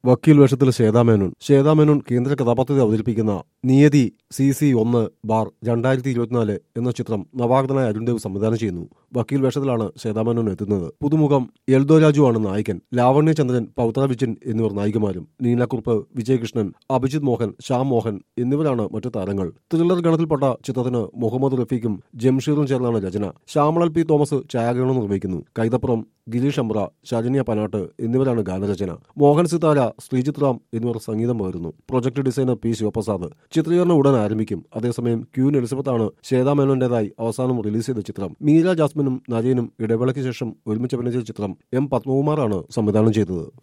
വക്കീൽ വേഷത്തിൽ ശ്വേതാമേനോൻ ശ്വേതാമേനോൻ കേന്ദ്ര കഥാപാത്രത്തെ അവതരിപ്പിക്കുന്ന നിയതി സി സി ഒന്ന് ബാർ രണ്ടായിരത്തി ഇരുപത്തിനാല് എന്ന ചിത്രം നവാഗതനായ അരുൺദേവ് സംവിധാനം ചെയ്യുന്നു വക്കീൽ വേഷത്തിലാണ് ശ്വേതാമേനോൻ എത്തുന്നത് പുതുമുഖം എൽദോ രാജു ആണ് നായകൻ ലാവണ്യ ചന്ദ്രൻ പൗത്ര വിജയൻ എന്നിവർ നായികമാരും നീലക്കുറുപ്പ് വിജയകൃഷ്ണൻ അഭിജിത് മോഹൻ ശ്യാം മോഹൻ എന്നിവരാണ് മറ്റു താരങ്ങൾ ത്രില്ലർ ഗണത്തിൽപ്പെട്ട ചിത്രത്തിന് മുഹമ്മദ് റഫീഖും ജംഷീറും ചേർന്നാണ് രചന ശ്യാമളൽ പി തോമസ് ഛായാഗ്രഹണം നിർവഹിക്കുന്നു കൈതപ്പുറം ഗിരീഷ് അമ്ര ശരണ്യ പനാട്ട് എന്നിവരാണ് ഗാനരചന മോഹൻ സിതാര ശ്രീജിത് റാം എന്നിവർ സംഗീതം പകരുന്നു പ്രൊജക്ട് ഡിസൈനർ പി ശിവപ്രസാദ് ചിത്രീകരണം ഉടൻ ആരംഭിക്കും അതേസമയം ക്യൂൻ എലിസബത്ത് ആണ് ശ്വേതാമേനോന്റേതായി അവസാനം റിലീസ് ചെയ്ത ചിത്രം മീര ജാസ്മിനും നരയനും ഇടവേളയ്ക്ക് ശേഷം ഒരുമിച്ച് അഭിനയിച്ച ചിത്രം എം പത്മകുമാറാണ് സംവിധാനം ചെയ്തത്